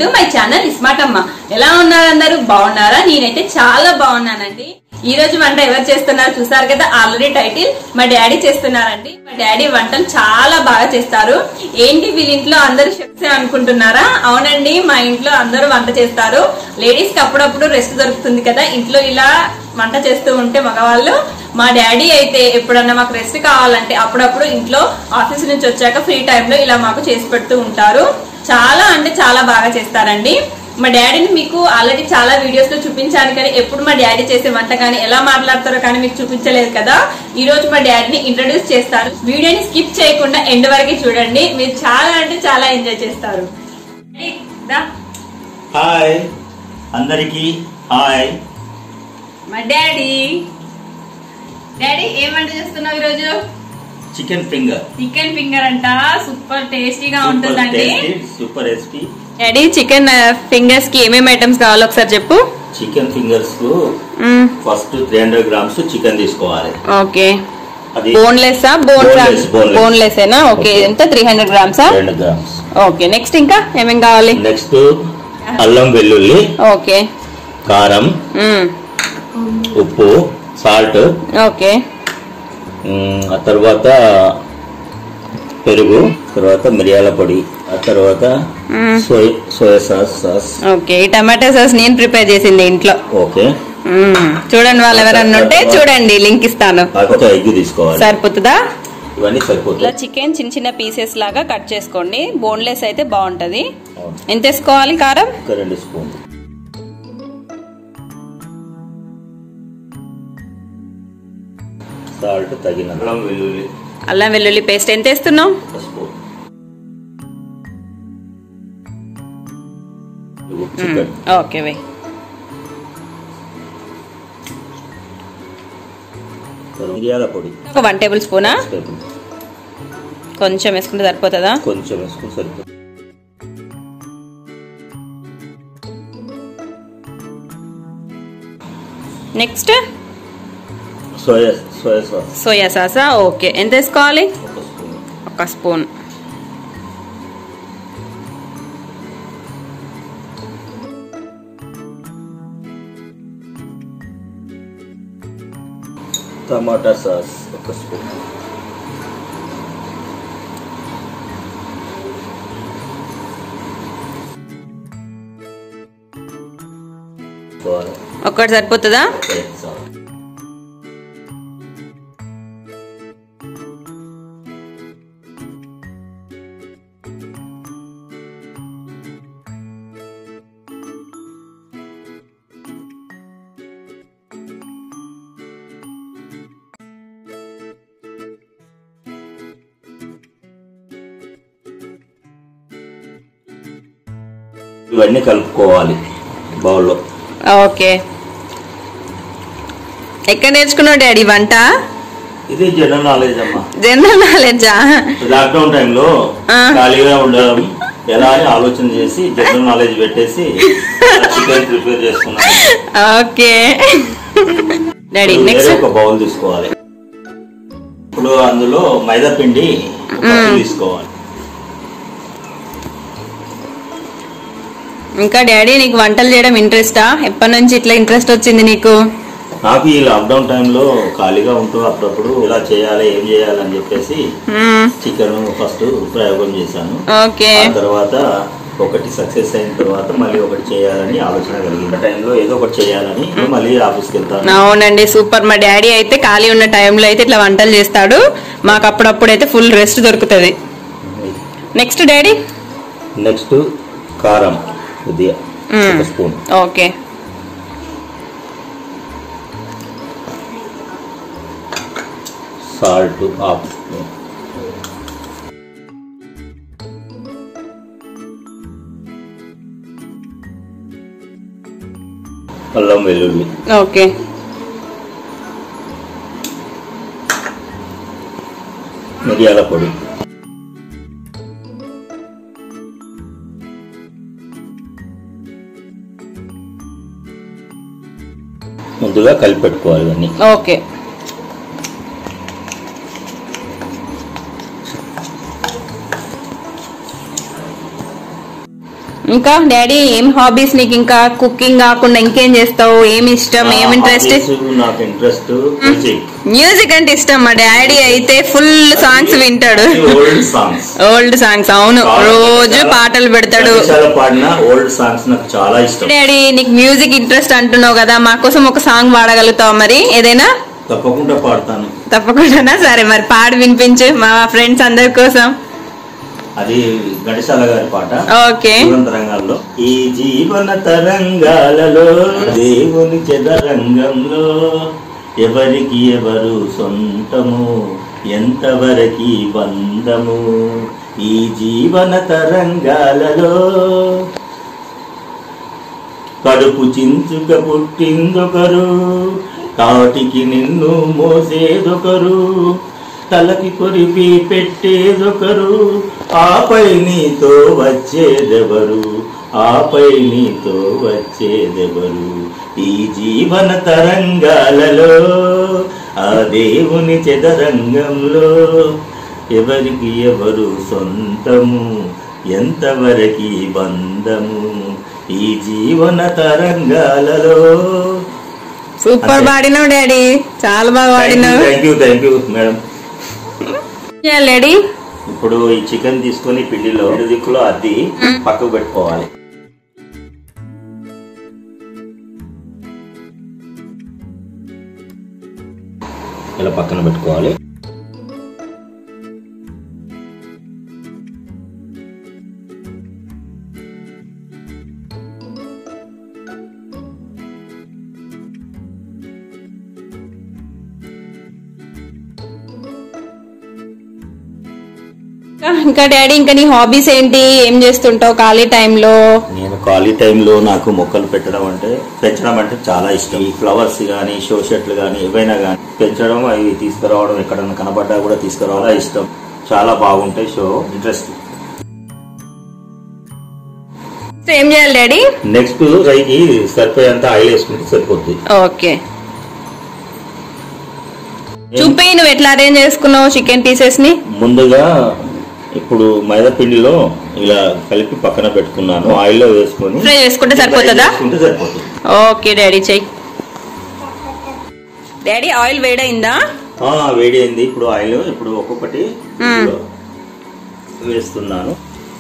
To my channel smart అమ్మ ఎలా ఉన్నారు అందరూ బాగున్నారా నేనైతే చాలా బాగున్నానండి ఈ రోజు వంట ఎవరు చేస్తున్నారు చూసారు కదా ఆల్రెడీ టైటిల్ మా డాడీ చేస్తున్నారండి మా డాడీ వంటలు చాలా బాగా చేస్తారు ఏంటి వీళ్ళ ఇంట్లో అందరూ షెఫ్సే అనుకుంటున్నారా అవునండి మా ఇంట్లో అందరూ వంట చేస్తారు లేడీస్ కి అప్పుడప్పుడు రెస్ట్ దొరుకుతుంది కదా ఇంట్లో ఇలా వంట చేస్తూ ఉంటే మగవాళ్ళు మా డాడీ అయితే ఎప్పుడన్నా మాకు రెస్ట్ కావాలంటే అప్పుడప్పుడు ఇంట్లో ఆఫీస్ నుంచి వచ్చాక ఫ్రీ టైంలో ఇలా మాకు చేసి పెడుతూ ఉంటారు చాలా అంటే చాలా బాగా చేస్తారండి మా డాడీని మీకు ఆల్రెడీ చాలా వీడియోస్ లో చూపించాను కానీ ఎప్పుడు మా డాడీ చేసే వంట కానీ ఎలా మాట్లాడతారో కానీ మీకు చూపించలేదు కదా ఈ రోజు మా డాడీని ఇంట్రడ్యూస్ చేస్తారు వీడియోని స్కిప్ చేయకుండా ఎండ్ వరకు చూడండి మీరు చాలా అంటే చాలా ఎంజాయ్ చేస్తారు డాడీ, దా. హాయ్ అందరికి హాయ్ మా డాడీ డాడీ ఏం వంట చేస్తున్నావు ఈరోజు చికెన్ ఫింగర్ చికెన్ ఫింగర్ అంట సూపర్ టేస్టీగా ఉంటుందండి super tasty daddy chicken fingers కి ఏమేమి ఐటమ్స్ కావాలో ఒకసారి చెప్పు చికెన్ ఫింగర్స్ కు first three hundred grams chicken తీసుకోవాలి ఓకే అది boneless bone Boneless, boneless. Boneless ఏనా ఓకే Okay. ఎంత త్రీ హండ్రెడ్ గ్రామ్సా రెండు గ్రామ్స్ ఓకే నెక్స్ట్ ఇంకా ఏమేం కావాలి నెక్స్ట్ అల్లం వెల్లుల్లి ఓకే కారం మ్మ్. ఉప్పు సాల్ట్ ఓకే ఆ తర్వాత పెరుగు తర్వాత మిరియాల పొడి ఆ తర్వాత మ్మ్. Soya soya sauce sauce okay ఈ టమాటా సాస్ నేను ప్రిపేర్ చేసింది ఇంట్లో ఓకే మ్మ్. చూడండి వాళ్ళు ఎవరన్నా ఉంటే చూడండి లింక్ ఇస్తాను కాకపోతే ఎగ్ తీసుకోవాలి సరిపోతుందా ఇవన్నీ ఇలా సరిపోతాయి చికెన్ చిన్న చిన్న పీసెస్ లాగా కట్ చేసుకోండి బోన్లెస్ అయితే బాగుంటది అవును. ఎంత వేసుకోవాలి కారం ఒక రెండు స్పూన్ సాల్ట్ తగిన అల్లం వెల్లుల్లి అల్లం వెల్లుల్లి పేస్ట్ ఎంత వేస్తున్నావు ఒక స్పూన్ చికెన్ ఓకే వై మిరియాల పొడి ఒక వన్ టేబుల్ స్పూనా టేబుల్. కొంచెం వేసుకుంటే సరిపోతుందా కొంచెం వేసుకుని సరిపోతుంది next soya soya sauce soya సాసా ఓకే ఎంత వేసుకోవాలి ఒక స్పూన్ ఒక స్పూన్ టమాటా సాస్ ఒక స్పూన్ కావాలి. ఒక్కటి సరిపోతుందా ఓకే, చాలు. ఇవన్నీ కలుపుకోవాలి బౌల్లో ఓకే ఎక్కడ నేర్చుకున్నావు డాడీ వంట ఇది జనరల్ నాలెడ్జ్ అమ్మా జనరల్ నాలెడ్జా లాక్డౌన్ టైంలో ఆ. ఖాళీగా ఉండడం ఎలా అని ఆలోచన చేసి జనరల్ నాలెడ్జ్ పెట్టేసి చికెన్ ప్రిపేర్ చేసుకున్నాను ఓకే డాడీ ఇప్పుడు నెక్స్ట్ వేరే ఒక బౌల్ తీసుకోవాలి ఇప్పుడు అందులో మైదా పిండి ఒక కప్పు తీసుకోవాలి ఇంకా డాడీ నీకు వంటలు చేయడం ఇంట్రెస్టా ఎప్పటి నుంచి ఇట్లా ఇంట్రెస్ట్ వచ్చింది నీకు నాకు ఈ లాక్డౌన్ టైంలో ఖాళీగా ఉంటూ అప్పుడప్పుడు ఇలా చేయాలి ఏం చేయాలి అని చెప్పేసి మ్మ్. చికెన్ ఫస్ట్ ప్రయోగం చేశాను ఓకే ఆ తర్వాత ఒకటి సక్సెస్ అయిన తర్వాత మళ్ళీ ఒకటి చేయాలని ఆలోచన కలిగింది ఆ టైంలో ఏదో ఒకటి చేయాలని మళ్ళీ ఆఫీస్కి వెళ్తాను అవునండి సూపర్ మా డాడీ అయితే ఖాళీ ఉన్న టైంలో అయితే ఇట్లా వంటలు చేస్తాడు మాకు అప్పుడప్పుడు అయితే ఫుల్ రెస్ట్ దొరుకుతుంది నెక్స్ట్ డాడీ నెక్స్ట్ కారం కొద్దిగా మ్మ్. ఒక spoon okay salt half spoon అల్లం వెల్లుల్లి ఓకే మిరియాల పొడి ముందుగా కలిపి పెట్టుకోవాలి ఇవన్నీ ఓకే ఇంకా డాడీ ఏం హాబీస్ నీకు ఇంకా కుకింగ్ కాకుండా ఇంకేం చేస్తావు ఏమి ఇష్టం ఏం ఇంట్రెస్ట్ Hobbies, నాకు ఇంట్రెస్ట్ మ్యూజిక్ మ్యూజిక్ అంటే ఇష్టం మా డాడీ అయితే ఫుల్ సాంగ్స్ వింటాడు ఓల్డ్ సాంగ్స్ ఓల్డ్ సాంగ్స్ అవును రోజు పాటలు పెడతాడు చాలా పాడిన ఓల్డ్ సాంగ్స్ నాకు చాలా ఇష్టం డాడీ నీకు మ్యూజిక్ ఇంట్రెస్ట్ అంటున్నావు కదా మా కోసం ఒక సాంగ్ పాడగలుగుతావు మరి ఏదైనా తప్పకుండా పాడతాను తప్పకుండా సరే మరి పాడి వినిపించు మా ఫ్రెండ్స్ అందరి కోసం అది ఘంటసాల గారి పాట ఓకే రంగాల్లో ఈ జీవన తరంగాలలో దేవుని చదరంగంలో ఎవరికి ఎవరు సొంతము ఎంతవరకి బంధము ఈ జీవన తరంగాలలో కడుపు చించుక పుట్టిందొకరు కాటికి నిన్ను మోసేదొకరు తలకి కొరిపి పెట్టేదొకరు ఆపై నీతో వచ్చేదెవరు ఆపై నీతో వచ్చేదెవరు ఈ జీవన తరంగాలలో ఆ దేవుని చదరంగంలో ఎవరికి ఎవరు సొంతము ఎంతవరకి బంధము ఈ జీవన తరంగాలలో సూపర్ పాడినావు డాడీ చాలా బాగా పాడినావు thank you thank you madam daddy ఇప్పుడు ఈ చికెన్ తీసుకొని పిండిలో రెండు దిక్కులో అద్ది పక్కకు పెట్టుకోవాలి ఇలా పక్కన పెట్టుకోవాలి ఇంకా డాడీ ఇంకా నీ హాబీస్ ఏంటి ఏం చేస్తుంటావు ఖాళీ టైంలో నేను ఖాళీ టైంలో నాకు మొక్కలు పెట్టడం అంటే పెంచడం అంటే చాలా ఇష్టం ఈ ఫ్లవర్స్ కానీ షో షర్ట్లు కానీ ఏవైనా కానీ పెంచడం అవి తీసుకురావడం ఎక్కడైనా కనబడ్డా కూడా తీసుకురావడం ఇష్టం చాలా బాగుంటాయి షో ఇంట్రెస్ట్ ఏం చేయాలి డాడీ నెక్స్ట్ రైకి సరిపోయేంత ఆయిల్ వేసుకుంటే సరిపోద్ది ఓకే చూపి నువ్వు ఎట్లా అరేంజ్ చేసుకున్నావు చికెన్ పీసెస్ ని ముందుగా ఇప్పుడు మైదా పిండిలో ఇలా కలిపి పక్కన పెట్టుకున్నాను ఆయిల్లో వేసుకొని ఫ్రై చేసుకుంటే సరిపోతుందా వేసుకుంటే సరిపోతుంది ఓకే డాడీ చెయ్యి డాడీ ఆయిల్ వేడైందా ఆ, వేడి అయింది ఇప్పుడు ఆయిల్ ఇప్పుడు ఒక్కొక్కటి ఇందులో వేస్తున్నాను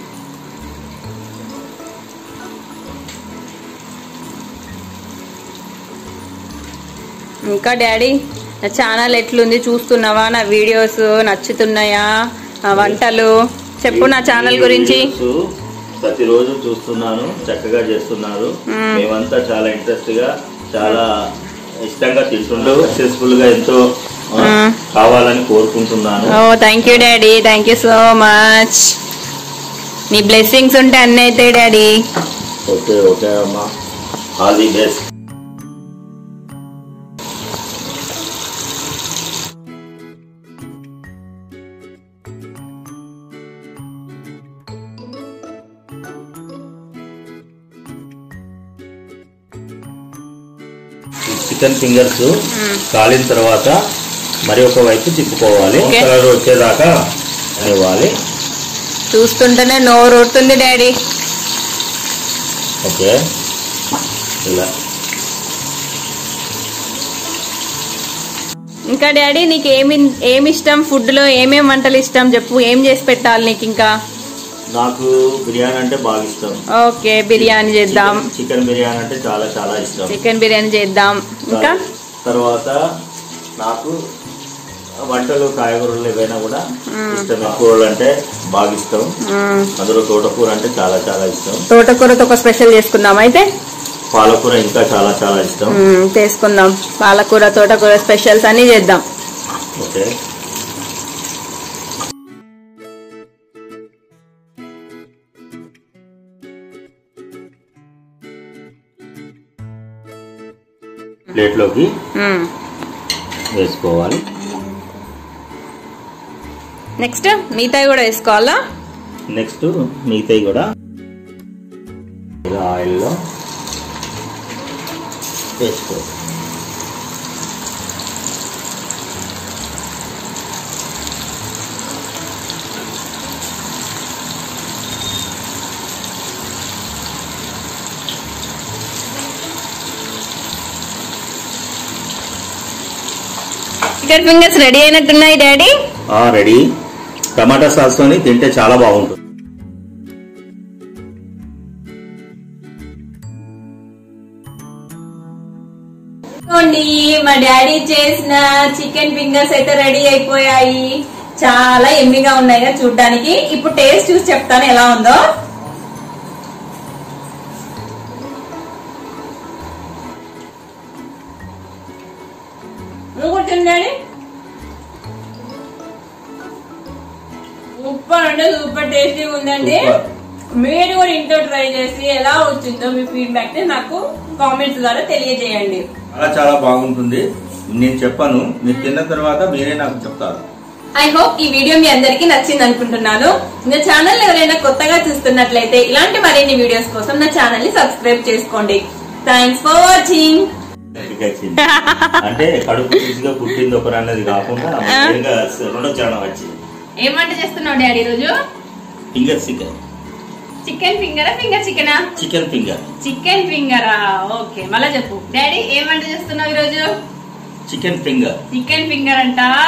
ఇంకా డాడీ నా ఛానల్ ఎట్లుంది చూస్తున్నావా నా వీడియోస్ నచ్చుతున్నాయా ఆ వంటలు చెప్పు నా ఛానల్ గురించి వీడియోస్ ప్రతిరోజు చూస్తున్నాను చక్కగా చేస్తున్నారు మేమంతా చాలా ఇంట్రెస్ట్ గా చాలా ఇష్టంగా తింటుండో సక్సెస్ఫుల్ గా ఎంతో ఆ, మ్మ్. కావాలని కోరుకుంటున్నాను ఓ thank you daddy thank you so much నీ బ్లెస్సింగ్స్ ఉంటే అన్నీ అవుతాయి డాడీ ఓకే ఓకే అమ్మా all the best chicken fingers కాలిన తర్వాత మరి ఒక వైపు తిప్పుకోవాలి Okay. కలర్ వచ్చేదాకా ఇవ్వాలి చూస్తుంటేనే నోరు ఊరుతుంది డాడీ ఓకే ఇలా ఇంకా డాడీ నీకు ఏమి ఏమి ఇష్టం ఫుడ్ లో ఏమేమి వంటలు ఇష్టం చెప్పు ఏం చేసి పెట్టాలి నీకు ఇంకా నాకు బిర్యానీ అంటే బాగా ఇష్టం ఓకే బిర్యానీ చేద్దాం చికెన్- చికెన్ బిర్యానీ అంటే చాలా చాలా ఇష్టం చికెన్ బిర్యానీ చేద్దాం ఇంకా తర్వాత నాకు వంటలు కాయగూరలు ఏవైనా కూడా ఇష్టం కూరలు అంటే బాగా ఇష్టం మ్మ్. అందులో తోటకూర అంటే చాలా చాలా ఇష్టం తోటకూరతో ఒక స్పెషల్ చేసుకుందాం అయితే పాలకూర ఇంకా చాలా చాలా ఇష్టం మ్మ్, చేసుకుందాం పాలకూర తోటకూర స్పెషల్స్ అన్ని చేద్దాం ఓకే ప్లేట్లోకి మ్మ్. వేసుకోవాలి నెక్స్ట్ మిగతాయి కూడా వేసుకోవాలా నెక్స్ట్ మిగతాయి కూడా ఇలా ఆయిల్లో వేసుకో చికెన్ ఫింగర్స్ రెడీ అయినట్టున్నాయి డాడీ ఆ రెడీ టమాటా సాస్ తోని తింటే చాలా బాగుంటుంది చూడండి మా డాడీ చేసిన చికెన్ ఫింగర్స్ అయితే రెడీ అయిపోయాయి చాలా ఎమ్మిగా ఉన్నాయి కదా చూడ్డానికి ఇప్పుడు టేస్ట్ చూసి చెప్తాను ఎలా ఉందో నువ్వు కూడా తిను డాడీ సూపర్ అంటే సూపర్ టేస్టీ ఉందండి సూపర్. మీరు కూడా ఇంట్లో ట్రై చేసి ఎలా వచ్చిందో మీ ఫీడ్బ్యాక్ ని నాకు కామెంట్స్ ద్వారా తెలియజేయండి చాలా చాలా బాగుంటుంది నేను చెప్పాను మీరు తిన్న తర్వాత మీరే నాకు చెప్తారు ఐ హోప్ ఈ వీడియో మీ అందరికీ నచ్చింది అనుకుంటున్నాను నా ఛానల్ ఎవరైనా కొత్తగా చూస్తున్నట్లయితే ఇలాంటి మరిన్ని వీడియోస్ కోసం నా ఛానల్ ని సబ్స్క్రైబ్ చేసుకోండి థ్యాంక్స్ ఫర్ వాచింగ్ వచ్చింది. అంటే కడుపు తీసిగా పుట్టింది ఒకరు అన్నది కాకుండా ఇంకా రెండో చరణం వచ్చింది ఏం వంట చేస్తున్నావు డాడీ రోజు ఫింగర్ చికెన్ చికెన్ ఫింగరా ఫింగర్ చికెనా చికెన్ ఫింగర్ చికెన్ ఫింగరా ఓకే మళ్ళా చెప్పు డాడీ ఏం వంట చేస్తున్నావు ఈరోజు చికెన్ ఫింగర్ చికెన్ ఫింగర్ అంట